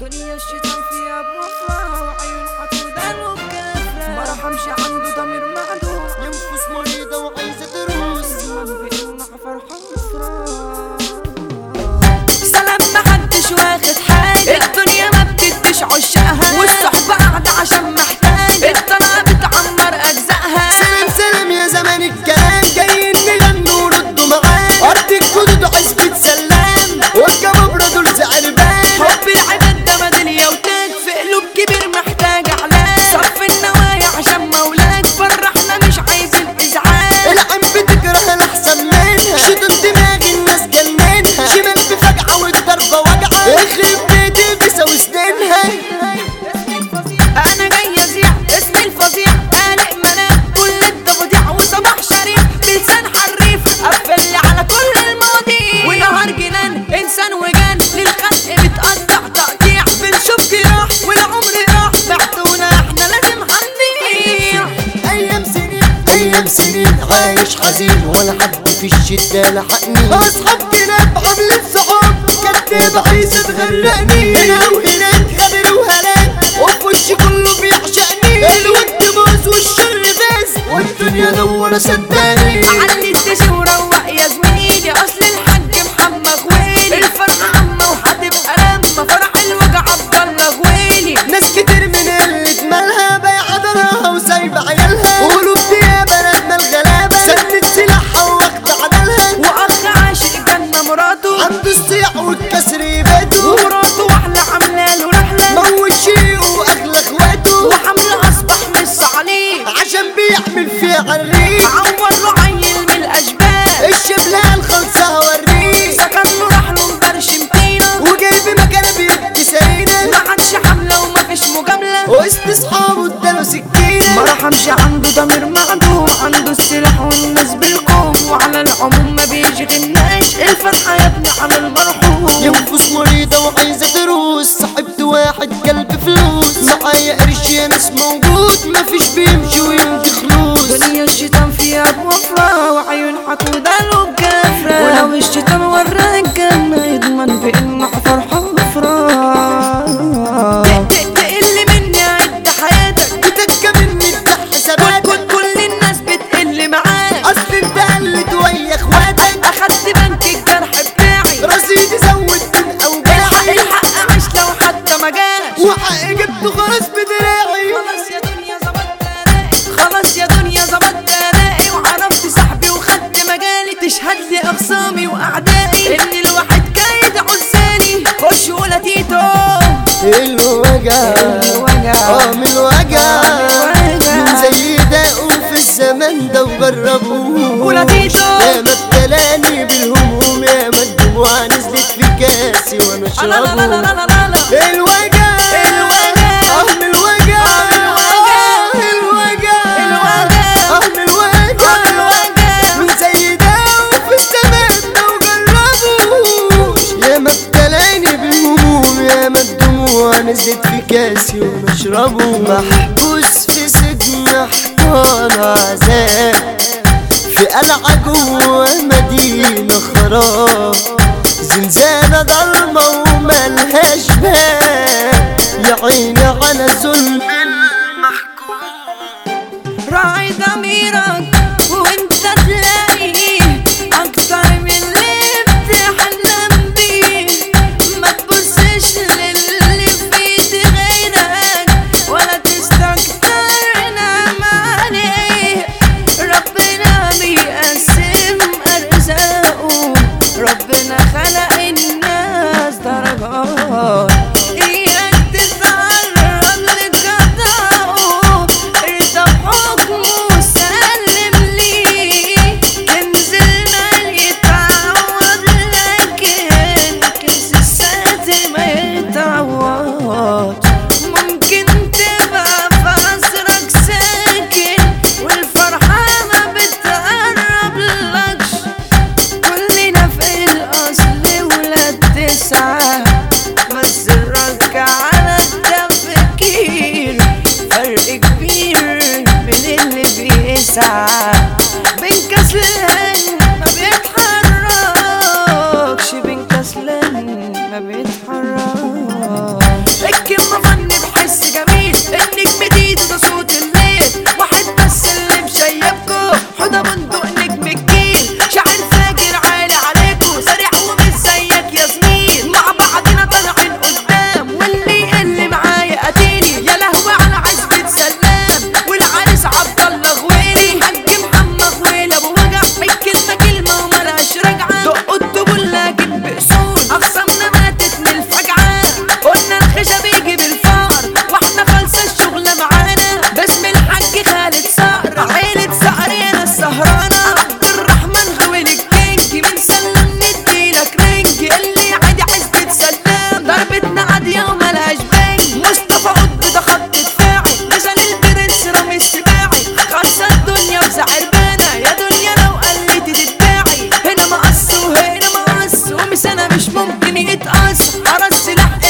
دنيا الشيطان فيها بوفرة وعيون حقودة وبكفرة ما رحمش عنده ضمير معدوم ينفس مريضة وعايزة تروس ما بيقلع فرحة وفرة سلام محدش واخد حاجة الدنيا ما بتديش عشاقها والصحبة قاعدة عشان محتاجة الطلعة بتعمر أجزائها سلام سلام يا زمان الكلام جايين نغنوا وردوا معانا أرض الجدود عزبة سلام والكبابرة دول زعربان حب العباد ده ميدالية وتاج في قلوب كبير محتاج علاج صف النوايا عشان مولاك فرحنا مش عايزين ازعاج العم بتكره الأحسن منها شدوا دماغ الناس جننها شمال بفجعة والضربة وجعة يخرب بيت البسة وسنينها انا جاي ازيع اسمي الفظيع قالق منام كل التفضيع وصباح شريف بلسان حريف قفل على كل المواضيع ونهار جنان انسان وجان للخلق بتقطع تقطيع بنشوف جراح والعمر راح بعتونا احنا لازم هنضيع أيام سنين أيام سنين عايش حزين ولا حد في الشدة لحقني أصحاب كلاب عاملين صحاب كداب عايزة تغرقني هنا وهناك غدر وهلاك وفي وشي كله بيعشقني الود باظ والشر فاز والدنيا نورة صدقني علي الدش وروق يا زميلي اصل الحاج محمد غويلي الفرحة عامة وهتبقى لما فرح الوجع عبد الله غويلي ناس كتير من اللي مالها بايعة دارها وسايبة عيالها وقلوب دي يا بلد ما الغلابة سنت سلاحها واخدة عدلها واخ عاشق جنة مراته عنده الصياح والكسر يباته ومراته واحلة عاملة له رحلة موت شيء واغلى اخواته وحمله اصبح مس عليه عشان بيعمل فيها عريق عور له عيل من الاشباه الشبلة الخلصة هوريه سكن له راح له مبرشم طينة وجايب مكانه بيدي سرينة ما عادش حملة ومفيش مجاملة وسط اصحابه اداله سكينة ما رحمش عنده ضمير معدوم عنده السلاح والناس بالقوم وعلى العموم ما بيشغلناش الفرحة يا ابني على المرحوم ينفس مريضة وعايزة تروس صاحبت واحد قلب فلوس معايا قرش يا ناس موجود مفيش بيمشي ويمضي خلوص دنيا الشيطان فيها بوفرة وعيون حقودة له بكفرة ولو الشيطان وراك الجنة يضمن بإنه فرحة وفرة تقل مني عد حياتك بتكة مني افتح كل حساباتك كل كل الناس بتقل معاك اصل انت قلت ويا اخواتك اخدت بنك الجرح بتاعي رصيدي زود من الحق اوجاعي الحق عيش لو حتى ما جاش وحق جبته خلاص بدراعي خلاص يا دنيا ظبطت ادائي خلاص يا دنيا ظبطت ادائي وعرفت صاحبي وخدت مجالي تشهد لي اخصامي واعدائي ان الواحد كايد عزالي خش ولا تيتو الوجع الوجع. اه من الوجع الوجع. من زي ده في الزمن ده وجربوه ولا تيتو. يا ما ابتلاني بالهموم يا ما الدموع نزلت في كاسي وانا لا لا لا لا لا اشربه لا لا الوجع الوجع. اه من الوجع الوجع. آه الوجع الوجع. اه من الوجع الوجع. من زي ده في الزمان ده وجربوش يا ما ابتلاني بالهموم يا ما الدموع نزلت في كاسي وانا اشربه محبوس في سجن احضان عذاب في قلعة جوه مدينة خراب زنزانة ضلمة وملهاش باب يا عيني على ظلم راعي ضميرك وانت تلاقي اكتر من اللي بتحلم بيه ما تبصش للي في ايد غيرك ولا تستكتر نعم عليه ربنا بيقسم ارزاقه ربنا خلق الناس درجات اياك تتعرض لقضاءه ارضى بحكمه سلم ليه كنز المال يتعوض لكن كنز الساتر ما يتعوض ممكن تبقى في عصرك ساكن والفرحة ما بتقرب لكش كلنا في الأصل ولاد تسعة بس الرك على التفكير فرق كبير بين اللي بيسعى بين كسلان ما بيتحركش بين كسلان ما بيتحركش الكلمة فن بحس جميل النجم دي ده صوت الليل واحد بس اللي مشيبكو حدا بندق نجم الجيل شاعر فاجر عالي عليكو سريع ومش زيك يا زميل مع بعضنا طالعين قدام واللي اللي معايا اتيني يا لهوي على عزبة سلام والعريس عبد الله غويري حاج محمد غويل ابو وجع الكلمة كلمة وملهاش رجعة دقوا الدبل لكن بأصول اخصامنا ماتت من الفجعة قلنا الخشب يجي بالفار واحنا خالصة الشغلة معانا باسم الحاج خالد صقر عيلة صقر هنا السهرانة عبد الرحمن غويل الكينج من سلم نديلك رينج اللي عادي عزبة سلام ضربتنا عادية وملهاش بنج مصطفى قطب ده خط دفاعي مثل البرنس رامي السباعي خاصة الدنيا بزعربانة يا دنيا لو قلت تتباعي هنا مقص وهنا مقص ومس انا مش ممكن يتقص ارى السلاح